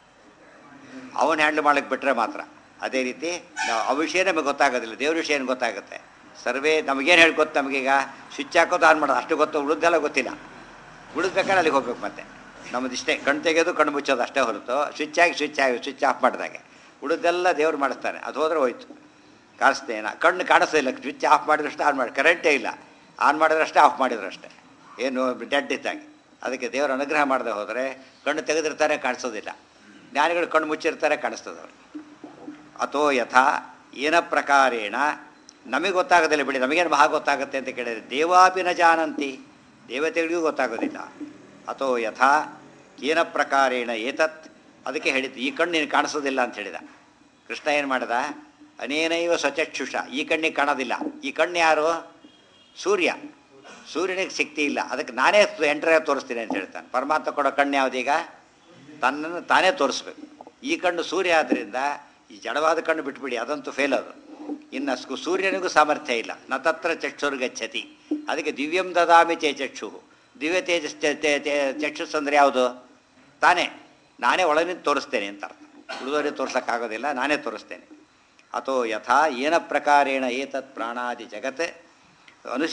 ಅವನು ಹ್ಯಾಂಡಲ್ ಮಾಡಕ್ಕೆ ಬಿಟ್ಟರೆ ಮಾತ್ರ ಅದೇ ರೀತಿ ನಾವು ಆ ವಿಷಯ ನಮಗೆ ಗೊತ್ತಾಗೋದಿಲ್ಲ ದೇವ್ರ ವಿಷಯ ಏನು ಗೊತ್ತಾಗುತ್ತೆ ಸರ್ವೇ ನಮಗೇನು ಹೇಳಿ ಗೊತ್ತು ನಮಗೀಗ ಸ್ವಿಚ್ ಹಾಕೋದು ಆನ್ ಮಾಡೋದು ಅಷ್ಟು ಗೊತ್ತು ಉಳಿದೆಲ್ಲ ಗೊತ್ತಿಲ್ಲ ಉಳಿದ್ಬೇಕಾದ್ರೆ ಅಲ್ಲಿಗೆ ಹೋಗ್ಬೇಕು ಮತ್ತೆ ನಮ್ಮದು ಇಷ್ಟೇ ಕಣ್ಣು ತೆಗೆಯೋದು ಕಣ್ಣು ಮುಚ್ಚೋದು ಅಷ್ಟೇ ಹೊರತು ಸ್ವಿಚ್ ಆಗಿ ಸ್ವಿಚ್ ಆಗಿ ಸ್ವಿಚ್ ಆಫ್ ಮಾಡಿದಾಗೆ ಉಳಿದೆಲ್ಲ ದೇವ್ರು ಮಾಡಿಸ್ತಾನೆ ಅದು ಹೋದ್ರೆ ಹೋಯ್ತು ಕಾಣಿಸ್ತೇನ ಕಣ್ಣು ಕಾಣಿಸೋದಿಲ್ಲ ಸ್ವಿಚ್ ಆಫ್ ಮಾಡಿದ್ರಷ್ಟೇ ಆನ್ ಮಾಡಿ ಕರೆಂಟೇ ಇಲ್ಲ ಆನ್ ಮಾಡಿದ್ರಷ್ಟೇ ಆಫ್ ಮಾಡಿದ್ರಷ್ಟೇ ಏನು ಡೆಡ್ ಇದ್ದಾಗೆ ಅದಕ್ಕೆ ದೇವರ ಅನುಗ್ರಹ ಮಾಡದೆ ಹೋದರೆ ಕಣ್ಣು ತೆಗೆದಿರ್ತಾರೆ ಕಾಣಿಸೋದಿಲ್ಲ ಜ್ಞಾನಿಗಳು ಕಣ್ಣು ಮುಚ್ಚಿರ್ತಾರೆ ಕಾಣಿಸ್ತದೆ ಅವ್ರಿಗೆ ಅಥೋ ಯಥಾ ಏನ ಪ್ರಕಾರೇಣ ನಮಗೆ ಗೊತ್ತಾಗೋದಿಲ್ಲ ಬಿಡಿ ನಮಗೇನು ಮಹಾ ಗೊತ್ತಾಗುತ್ತೆ ಅಂತ ಕೇಳಿದರೆ ದೇವಾಪಿ ನ ಜಾನಂತಿ ದೇವತೆಗಳಿಗೂ ಗೊತ್ತಾಗೋದಿಲ್ಲ ಅಥೋ ಯಥಾ ಏನ ಪ್ರಕಾರೇಣ ಏತತ್ ಅದಕ್ಕೆ ಹೇಳಿದ್ದು ಈ ಕಣ್ಣು ನೀನು ಕಾಣಿಸೋದಿಲ್ಲ ಅಂತ ಹೇಳಿದ ಕೃಷ್ಣ ಏನು ಮಾಡಿದ ಅನೇನೈವ ಸ್ವಚಕ್ಷುಷ ಈ ಕಣ್ಣಿಗೆ ಕಾಣೋದಿಲ್ಲ ಈ ಕಣ್ಣು ಯಾರು ಸೂರ್ಯ ಸೂರ್ಯನಿಗೆ ಶಕ್ತಿ ಇಲ್ಲ ಅದಕ್ಕೆ ನಾನೇ ಎಂಟ್ರೆ ತೋರಿಸ್ತೀನಿ ಅಂತ ಹೇಳ್ತಾನೆ ಪರಮಾತ್ಮ ಕೊಡೋ ಕಣ್ಣು ಯಾವುದೀಗ ತನ್ನನ್ನು ತಾನೇ ತೋರಿಸ್ಬೇಕು ಈ ಕಣ್ಣು ಸೂರ್ಯ ಆದ್ದರಿಂದ ಈ ಜಡವಾದ ಕಣ್ಣು ಬಿಟ್ಬಿಡಿ ಅದಂತೂ ಫೇಲ್ ಅದು ಇನ್ನು ಸ್ಕು ಸೂರ್ಯನಿಗೂ ಸಾಮರ್ಥ್ಯ ಇಲ್ಲ ನ ತತ್ರ ಚಕ್ಷುರ್ಗಚ್ಚತಿ ಅದಕ್ಕೆ ದಿವ್ಯಂ ದದಾಮಿ ಚೇ ಚಕ್ಷು ದಿವ್ಯ ತೇಜಸ್ ತೇ- ತೇ- ತೇ- ಚಕ್ಷುಸ್ ಅಂದರೆ ಯಾವುದು ತಾನೇ ನಾನೇ ಒಳಗಿನಿಂದ ತೋರಿಸ್ತೇನೆ ಅಂತ ಅರ್ಥ ಉಳಿದವರಿಗೆ ತೋರ್ಸೋಕ್ಕಾಗೋದಿಲ್ಲ ನಾನೇ ತೋರಿಸ್ತೇನೆ ಅಥೋ ಯಥಾ ಏನ ಪ್ರಕಾರೇಣ ಏತತ್ ಪ್ರಾಣಾದಿ ಜಗತ್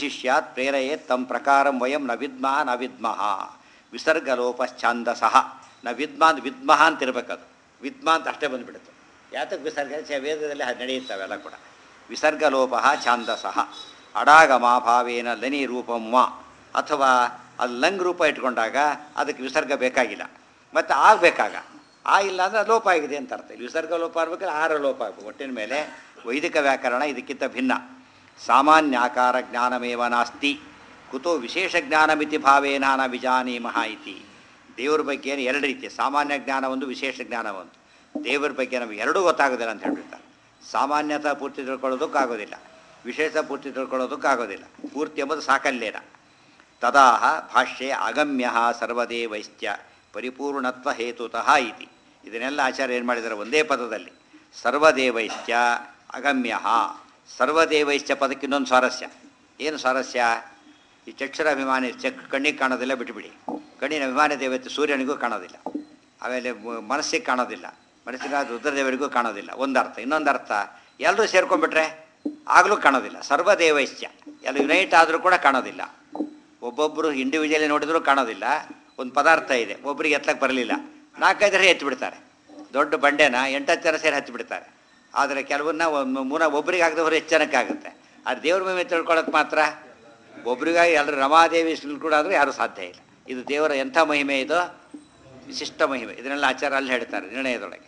ಅನುಶಿಷ್ಯಾತ್ ಪ್ರೇರಯೇತ್ ತಮ್ಮ ಪ್ರಕಾರಂ ವಯಂ ನ ವಿದ್ಮಃ ನ ವಿದ್ಮಃ ವಿಸರ್ಗಲೋಪಶ್ಚಾಂದಸಃ ನಾವು ವಿದ್ಮ ಅಂತ ವಿದ್ಮಹ ಅಂತ ಇರಬೇಕದು ವಿದ್ಮ ಅಂತ ಅಷ್ಟೇ ಬಂದುಬಿಡುತ್ತೆ ಯಾತಕ್ಕೆ ವಿಸರ್ಗ ಚ- ವೇದದಲ್ಲಿ ಅದು ನಡೆಯುತ್ತವೆಲ್ಲ ಕೂಡ ವಿಸರ್ಗಲೋಪ ಛಾಂದಸಃ ಅಡಾಗಮಾಭಾವೇನ ಲನಿ ರೂಪಂ ವಾ ಅಥವಾ ಅದು ಲಂಗ್ ರೂಪ ಇಟ್ಕೊಂಡಾಗ ಅದಕ್ಕೆ ವಿಸರ್ಗ ಬೇಕಾಗಿಲ್ಲ ಮತ್ತು ಆಗಬೇಕಾಗ ಆ ಇಲ್ಲ ಅಂದರೆ ಲೋಪ ಆಗಿದೆ ಅಂತ ಅರ್ಥ ಇಲ್ಲಿ ವಿಸರ್ಗ ಲೋಪ ಆಗ್ಬೇಕಾದ್ರೆ ಆರ ಲೋಪ ಆಗಬೇಕು ಒಟ್ಟಿನ ಮೇಲೆ ವೈದಿಕ ವ್ಯಾಕರಣ ಇದಕ್ಕಿಂತ ಭಿನ್ನ ಸಾಮಾನ್ಯಾಕಾರ ಜ್ಞಾನಮೇವ ನಾಸ್ತಿ ಕುತೋ ವಿಶೇಷ ಜ್ಞಾನಮಿತಿ ಭಾವೇನ ನ ವಿಜಾನೀಮಃ ಇತಿ ದೇವ್ರ ಬಗ್ಗೆ ಎರಡು ರೀತಿ ಸಾಮಾನ್ಯ ಜ್ಞಾನ ಒಂದು ವಿಶೇಷ ಜ್ಞಾನ ಒಂದು ದೇವರ ಬಗ್ಗೆ ನಮಗೆ ಎರಡೂ ಗೊತ್ತಾಗೋದಿಲ್ಲ ಅಂತ ಹೇಳ್ಬಿಡ್ತಾರೆ ಸಾಮಾನ್ಯತ ಪೂರ್ತಿ ತಿಳ್ಕೊಳ್ಳೋದಕ್ಕಾಗೋದಿಲ್ಲ ವಿಶೇಷ ಪೂರ್ತಿ ತಿಳ್ಕೊಳ್ಳೋದಕ್ಕಾಗೋದಿಲ್ಲ ಪೂರ್ತಿ ಎಂಬುದು ಸಾಕಲ್ಯೇನ ತದಾಹ ಭಾಷ್ಯೆ ಅಗಮ್ಯ ಸರ್ವದೇವೈಶ್ಚ ಪರಿಪೂರ್ಣತ್ವ ಹೇತುತಃ ಇತಿ ಇದನ್ನೆಲ್ಲ ಆಚಾರ್ಯ ಏನು ಮಾಡಿದ್ದಾರೆ ಒಂದೇ ಪದದಲ್ಲಿ ಸರ್ವದೇವೈಶ್ಚ ಅಗಮ್ಯ ಸರ್ವದೇವೈಶ್ಚ ಪದಕ್ಕೆ ಇನ್ನೊಂದು ಸ್ವಾರಸ್ಯ ಏನು ಸ್ವಾರಸ್ಯ ಈ ಚಕ್ಷುರಾಭಿಮಾನಿ ಚಕ್ ಕಣ್ಣಿಗೆ ಕಾಣೋದಿಲ್ಲ ಬಿಟ್ಟುಬಿಡಿ ಕಣ್ಣಿನ ಅಭಿಮಾನಿ ದೇವತೆ ಸೂರ್ಯನಿಗೂ ಕಾಣೋದಿಲ್ಲ ಆಮೇಲೆ ಮ- ಮನಸ್ಸಿಗೆ ಕಾಣೋದಿಲ್ಲ ಮನಸ್ಸಿನ ರುದ್ರದೇವರಿಗೂ ಕಾಣೋದಿಲ್ಲ ಒಂದರ್ಥ ಇನ್ನೊಂದು ಅರ್ಥ ಎಲ್ಲರೂ ಸೇರ್ಕೊಂಡ್ಬಿಟ್ರೆ ಆಗಲೂ ಕಾಣೋದಿಲ್ಲ ಸರ್ವದೇವೈಶ್ಚ ಎಲ್ಲ ಯುನೈಟ್ ಆದರೂ ಕೂಡ ಕಾಣೋದಿಲ್ಲ ಒಬ್ಬೊಬ್ಬರು ಇಂಡಿವಿಜುವಲಿ ನೋಡಿದರೂ ಕಾಣೋದಿಲ್ಲ ಒಂದು ಪದಾರ್ಥ ಇದೆ ಒಬ್ಬರಿಗೆ ಎತ್ತಕ್ಕೆ ಬರಲಿಲ್ಲ ನಾಲ್ಕೈದರ ಎತ್ತಿ ಬಿಡ್ತಾರೆ ದೊಡ್ಡ ಬಂಡೆನ ಎಂಟತ್ತು ಜನ ಸೇರಿ ಹತ್ತಿ ಬಿಡ್ತಾರೆ ಆದರೆ ಕೆಲವನ್ನ ಒಂದು ಮೂರ ಒಬ್ಬರಿಗೆ ಆಗದವ್ರು ಹೆಚ್ಚು ಜನಕ್ಕೆ ಆಗುತ್ತೆ ಆದರೆ ದೇವ್ರ ಮೇಲೆ ತಿಳ್ಕೊಳ್ಳೋಕೆ ಮಾತ್ರ ಒಬ್ರಿಗಾಗಿ ಎಲ್ಲರೂ ರಮಾದೇವಿ ಕೂಡ ಆದರೂ ಯಾರೂ ಸಾಧ್ಯ ಇಲ್ಲ ಇದು ದೇವರ ಎಂಥ ಮಹಿಮೆ ಇದು ವಿಶಿಷ್ಟ ಮಹಿಮೆ ಇದನ್ನೆಲ್ಲ ಆಚಾರ ಅಲ್ಲಿ ಹೇಳ್ತಾರೆ ನಿರ್ಣಯದೊಳಗೆ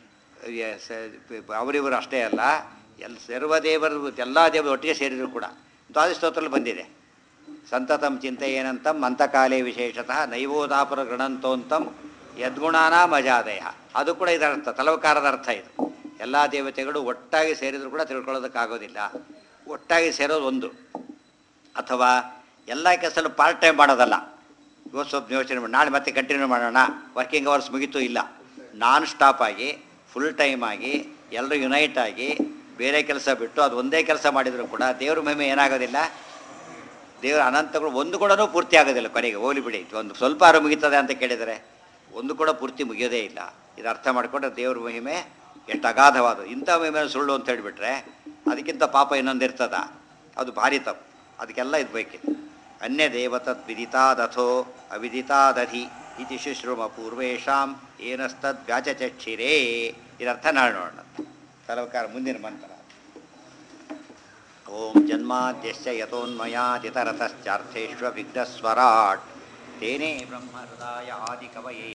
ಯ- ಸ- ಪ- ಅವರಿವರು ಅಷ್ಟೇ ಅಲ್ಲ ಎಲ್ಲ ಸರ್ವದೇವರು ಎಲ್ಲ ದೇವರು ಒಟ್ಟಿಗೆ ಸೇರಿದ್ರು ಕೂಡ ದ್ವಾದಶೋತ್ತರಲ್ಲಿ ಬಂದಿದೆ ಸಂತತಂ ಚಿಂತೆ ಏನಂತಂ ಮಂತಕಾಲೇ ವಿಶೇಷತಃ ನೈವೋದಾಪುರ ಗಣಂತೋಂತಂ ಯದ್ಗುಣಾನ ಮಜಾದಯ ಅದು ಕೂಡ ಇದರ ಅರ್ಥ ತಲವಕಾರದ ಅರ್ಥ ಇದು ಎಲ್ಲ ದೇವತೆಗಳು ಒಟ್ಟಾಗಿ ಸೇರಿದ್ರು ಕೂಡ ತಿಳ್ಕೊಳ್ಳೋದಕ್ಕಾಗೋದಿಲ್ಲ ಒಟ್ಟಾಗಿ ಸೇರೋದು ಒಂದು ಅಥವಾ ಎಲ್ಲ ಕೆಲಸನೂ ಪಾರ್ಟ್ ಟೈಮ್ ಮಾಡೋದಲ್ಲ ಇವತ್ತು ಸ್ವಲ್ಪ ಯೋಚನೆ ಮಾಡಿ ನಾಳೆ ಮತ್ತೆ ಕಂಟಿನ್ಯೂ ಮಾಡೋಣ ವರ್ಕಿಂಗ್ ಅವರ್ಸ್ ಮುಗೀತು ಇಲ್ಲ ನಾನ್ ಸ್ಟಾಪ್ ಆಗಿ ಫುಲ್ ಟೈಮ್ ಆಗಿ ಎಲ್ಲರೂ ಯುನೈಟ್ ಆಗಿ ಬೇರೆ ಕೆಲಸ ಬಿಟ್ಟು ಅದು ಒಂದೇ ಕೆಲಸ ಮಾಡಿದರೂ ಕೂಡ ದೇವ್ರ ಮಹಿಮೆ ಏನಾಗೋದಿಲ್ಲ ದೇವರ ಅನಂತಗಳು ಒಂದು ಕೂಡ ಪೂರ್ತಿ ಆಗೋದಿಲ್ಲ ಕೊನೆಗೆ ಹೋಗ್ಲಿ ಬಿಡಿ ಒಂದು ಸ್ವಲ್ಪ ಆರು ಮುಗೀತದೆ ಅಂತ ಕೇಳಿದರೆ ಒಂದು ಕೂಡ ಪೂರ್ತಿ ಮುಗಿಯೋದೇ ಇಲ್ಲ ಇದು ಅರ್ಥ ಮಾಡಿಕೊಂಡ್ರೆ ದೇವ್ರ ಮಹಿಮೆ ಎಷ್ಟು ಅಗಾಧವಾದ ಇಂಥ ಮಹಿಮೆ ಸುಳ್ಳು ಅಂತ ಹೇಳಿಬಿಟ್ರೆ ಅದಕ್ಕಿಂತ ಪಾಪ ಇನ್ನೊಂದು ಇರ್ತದ ಅದು ಭಾರಿ ತಪ್ಪು ಅದಕ್ಕೆಲ್ಲ ಇದು ಬೇಕಿತ್ತು ಅನ್ಯ ದೇವತದ್ ವಿದಿತಾದಥೋ ಅವಿದಿತಾದಧಿ ಇತಿ ಶುಶ್ರೂಮ ಪೂರ್ವೇಶಾಂ ಏನಸ್ತದ್ ವ್ಯಾಚಚಕ್ಷಿರೇ ಇದರ್ಥ ನಾಳೆ ನೋಡೋಣ ತಲವಕಾರ ಮುಂದಿನ ಮಂತ್ರ ಓಂ ಜನ್ಮಾದ್ಯಶ್ಚ ಯತೋನ್ಮಯಾದಿತರತಶ್ಚಾರ್ಥೇಷ್ವ ವಿಘ್ನಸ್ವರಾಟ್ ತೇನೇ ಬ್ರಹ್ಮಹೃದಾಯ ಆದಿಕವಯೇ